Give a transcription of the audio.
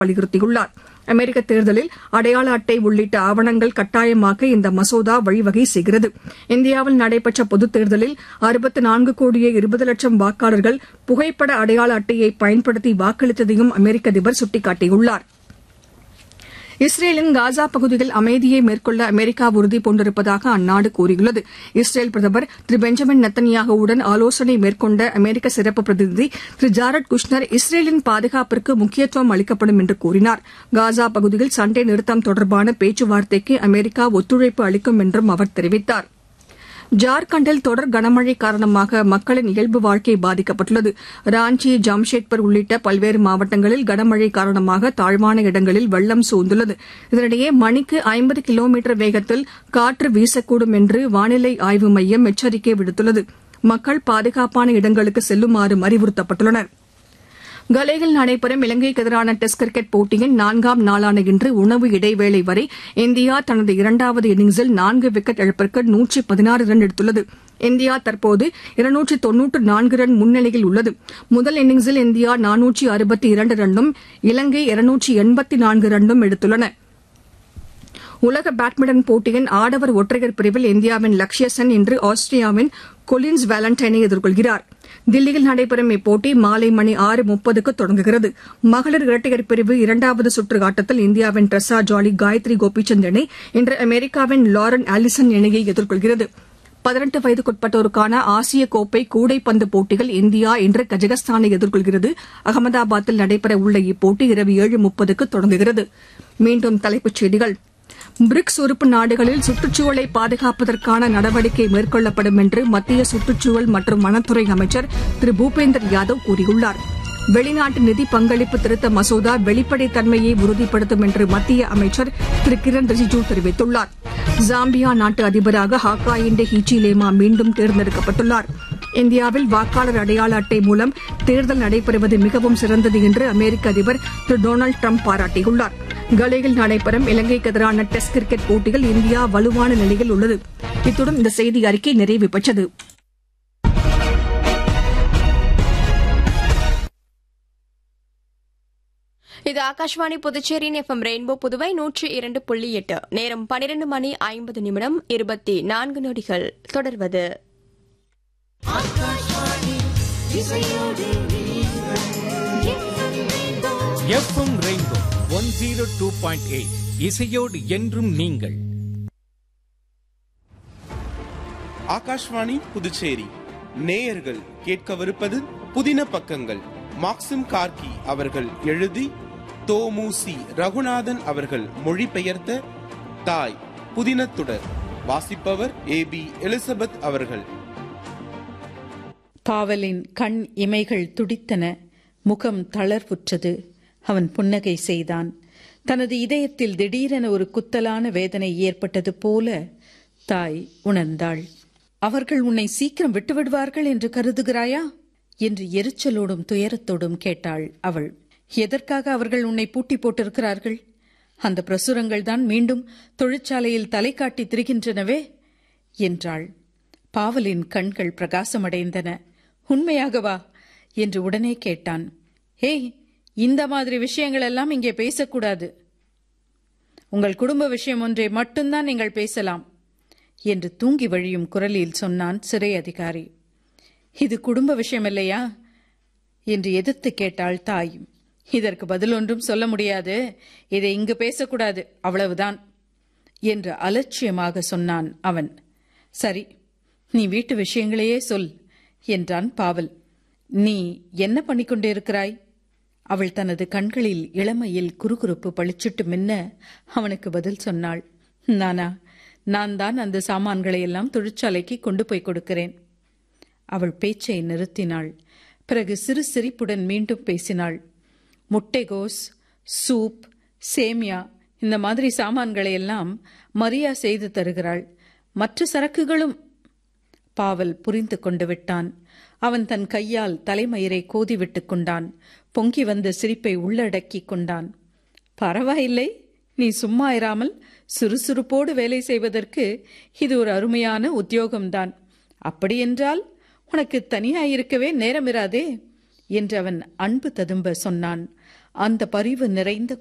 வலியுறுத்தியுள்ளார் அமெரிக்க தேர்தலில் அடையாள அட்டை உள்ளிட்ட ஆவணங்கள் கட்டாயமாக்க இந்த மசோதா வழிவகை செய்கிறது இந்தியாவில் நடைபெற்ற பொதுத் தேர்தலில் அறுபத்து நான்கு கோடியே இருபது லட்சம் வாக்காளர்கள் புகைப்பட அடையாள அட்டையை பயன்படுத்தி வாக்களித்ததையும் அமெரிக்க அதிபர் சுட்டிக்காட்டியுள்ளார் இஸ்ரேலின் காசா பகுதியில் அமைதியை மேற்கொள்ள அமெரிக்கா உறுதி பூண்டிருப்பதாக அந்நாடு கூறியுள்ளது இஸ்ரேல் பிரதமர் திரு பெஞ்சமின் நெத்தன்யாகுவுடன் ஆலோசனை மேற்கொண்ட அமெரிக்க சிறப்பு பிரதிநிதி திரு ஜாரட் குஷ்னர் இஸ்ரேலின் பாதுகாப்பிற்கு முக்கியத்துவம் அளிக்கப்படும் என்று கூறினார் காசா பகுதியில் சண்டை நிறுத்தம் தொடர்பான பேச்சுவார்த்தைக்கு அமெரிக்கா ஒத்துழைப்பு அளிக்கும் என்றும் அவர் தெரிவித்தார் ஜார்க்கண்டில் தொடர் கனமழை காரணமாக மக்களின் இயல்பு வாழ்க்கை பாதிக்கப்பட்டுள்ளது ராஞ்சி ஜாம்ஷெட்பர் உள்ளிட்ட பல்வேறு மாவட்டங்களில் கனமழை காரணமாக தாழ்வான இடங்களில் வெள்ளம் சூழ்ந்துள்ளது இதனிடையே மணிக்கு ஐம்பது கிலோமீட்டர் வேகத்தில் காற்று வீசக்கூடும் என்று வானிலை ஆய்வு மையம் எச்சரிக்கை விடுத்துள்ளது மக்கள் பாதுகாப்பான இடங்களுக்கு செல்லுமாறு அறிவுறுத்தப்பட்டுள்ளனா் கலேயில் நடைபெறும் இலங்கைக்கு எதிரான டெஸ்ட் கிரிக்கெட் போட்டியின் நான்காம் நாளான இன்று உணவு இடைவேளை வரை இந்தியா தனது இரண்டாவது இன்னிங்ஸில் நான்கு விக்கெட் இழப்பிற்கு நூற்றி பதினாறு ரன் எடுத்துள்ளது இந்தியா தற்போது இருநூற்றி தொன்னூற்று நான்கு ரன் முன்னிலையில் உள்ளது முதல் இன்னிங்ஸில் இந்தியா நானூற்றி அறுபத்தி இரண்டு ரன்னும் இலங்கை இருநூற்றி எண்பத்தி நான்கு ரன்னும் எடுத்துள்ளன உலக பேட்மிண்டன் போட்டியின் ஆடவர் ஒற்றையர் பிரிவில் இந்தியாவின் லக்ஷ்ய சென் இன்று ஆஸ்திரியாவின் கொலின்ஸ் வேலண்டைனை எதிர்கொள்கிறார் தில்லியில் நடைபெறும் இப்போட்டி மாலை மணி ஆறு முப்பதுக்கு தொடங்குகிறது மகளிர் இரட்டையர் பிரிவு இரண்டாவது சுற்று ஆட்டத்தில் இந்தியாவின் ட்ரெஸா ஜாலி காயத்ரி கோபிச்சந்த் இணை இன்று அமெரிக்காவின் லாரன் ஆலிசன் இணையை எதிர்கொள்கிறது பதினெட்டு வயதுக்குட்பட்டோருக்கான ஆசிய கோப்பை கூடைப்பந்து போட்டியில் இந்தியா இன்று கஜகஸ்தானை எதிர்கொள்கிறது அகமதாபாத்தில் நடைபெறவுள்ள இப்போட்டி இரவு ஏழு முப்பதுக்கு தொடங்குகிறது மீண்டும் தலைப்புச் செய்திகள் பிரிக்ஸ் உறுப்பு நாடுகளில் சுற்றுச்சூழலை பாதுகாப்பதற்கான நடவடிக்கை மேற்கொள்ளப்படும் என்று மத்திய சுற்றுச்சூழல் மற்றும் வனத்துறை அமைச்சர் திரு பூபேந்தர் யாதவ் கூறியுள்ளார் வெளிநாட்டு நிதி பங்களிப்பு திருத்த மசோதா வெளிப்படைத்தன்மையை உறுதிப்படுத்தும் என்று மத்திய அமைச்சர் திரு கிரண் ரிஜிஜூ தெரிவித்துள்ளார் ஜாம்பியா நாட்டு அதிபராக ஹாக்காயிண்டே ஹீச்சிலேமா மீண்டும் தேர்ந்தெடுக்கப்பட்டுள்ளார் இந்தியாவில் வாக்காளர் அடையாள அட்டை மூலம் தேர்தல் நடைபெறுவது மிகவும் சிறந்தது என்று அமெரிக்க அதிபர் திரு டொனால்டு டிரம்ப் பாராட்டியுள்ளார் கலேயில் நடைபெறும் இலங்கைக்கு எதிரான டெஸ்ட் கிரிக்கெட் போட்டியில் இந்தியா வலுவான நிலையில் உள்ளது இத்துடன் இந்த செய்தி அறிக்கை நிறைவு பெற்றது இது ஆகாஷ்வாணி புதுச்சேரியின் எஃப்எம் ரெயின்போ புதுவை நூற்றி இரண்டு புள்ளி எட்டு நேரம் பனிரெண்டு மணி ஐம்பது நிமிடம் இருபத்தி நான்கு நொடிகள் தொடர்வது FM rainbow one zero two point eight இசையோடு என்றும் நீங்கள் ஆகாஷ்வாணி புதுச்சேரி நேயர்கள் கேட்கவிருப்பது புதின பக்கங்கள் மாக்சிம் கார்கி அவர்கள் எழுதி தோமுசி ரகுநாதன் அவர்கள் மொழிபெயர்த்த தாய் புதினத்துடர் வாசிப்பவர் ஏ பி எலிசபெத் அவர்கள் பாவலின் கண் இமைகள் துடித்தன முகம் தளர்வுற்றது அவன் புன்னகை செய்தான் தனது இதயத்தில் திடீரென ஒரு குத்தலான வேதனை ஏற்பட்டது போல தாய் உணர்ந்தாள் அவர்கள் உன்னை சீக்கிரம் விட்டுவிடுவார்கள் என்று கருதுகிறாயா என்று எரிச்சலோடும் துயரத்தோடும் கேட்டாள் அவள் எதற்காக அவர்கள் உன்னை பூட்டி போட்டிருக்கிறார்கள் அந்த பிரசுரங்கள் தான் மீண்டும் தொழிற்சாலையில் தலை காட்டி திரிகின்றனவே என்றாள் பாவலின் கண்கள் பிரகாசமடைந்தன உண்மையாகவா என்று உடனே கேட்டான் ஏய் இந்த மாதிரி விஷயங்கள் எல்லாம் இங்கே பேசக்கூடாது உங்கள் குடும்ப விஷயம் ஒன்றை மட்டும்தான் நீங்கள் பேசலாம் என்று தூங்கி வழியும் குரலில் சொன்னான் சிறை அதிகாரி இது குடும்ப விஷயம் இல்லையா என்று எதிர்த்து கேட்டாள் தாய் இதற்கு பதில் ஒன்றும் சொல்ல முடியாது இதை இங்கு பேசக்கூடாது அவ்வளவுதான் என்று அலட்சியமாக சொன்னான் அவன் சரி நீ வீட்டு விஷயங்களையே சொல் என்றான் பாவல் நீ என்ன பண்ணிக்கொண்டே இருக்கிறாய் அவள் தனது கண்களில் இளமையில் குறுகுறுப்பு பளிச்சிட்டு மின்ன அவனுக்கு பதில் சொன்னாள் நானா நான் தான் அந்த சாமான்களை எல்லாம் தொழிற்சாலைக்கு கொண்டு போய் கொடுக்கிறேன் அவள் பேச்சை நிறுத்தினாள் பிறகு சிறு சிரிப்புடன் மீண்டும் பேசினாள் முட்டைகோஸ் சூப் சேமியா இந்த மாதிரி சாமான்களை எல்லாம் மரியா செய்து தருகிறாள் மற்ற சரக்குகளும் பாவல் புரிந்து கொண்டு விட்டான் அவன் தன் கையால் தலைமயிரை கோதிவிட்டுக் கொண்டான் பொங்கி வந்த சிரிப்பை உள்ளடக்கிக் கொண்டான் பரவாயில்லை நீ சும்மா இராமல் சுறுசுறுப்போடு வேலை செய்வதற்கு இது ஒரு அருமையான உத்தியோகம்தான் அப்படியென்றால் உனக்கு தனியாயிருக்கவே நேரமிராதே என்று அவன் அன்பு ததும்ப சொன்னான் அந்த பரிவு நிறைந்த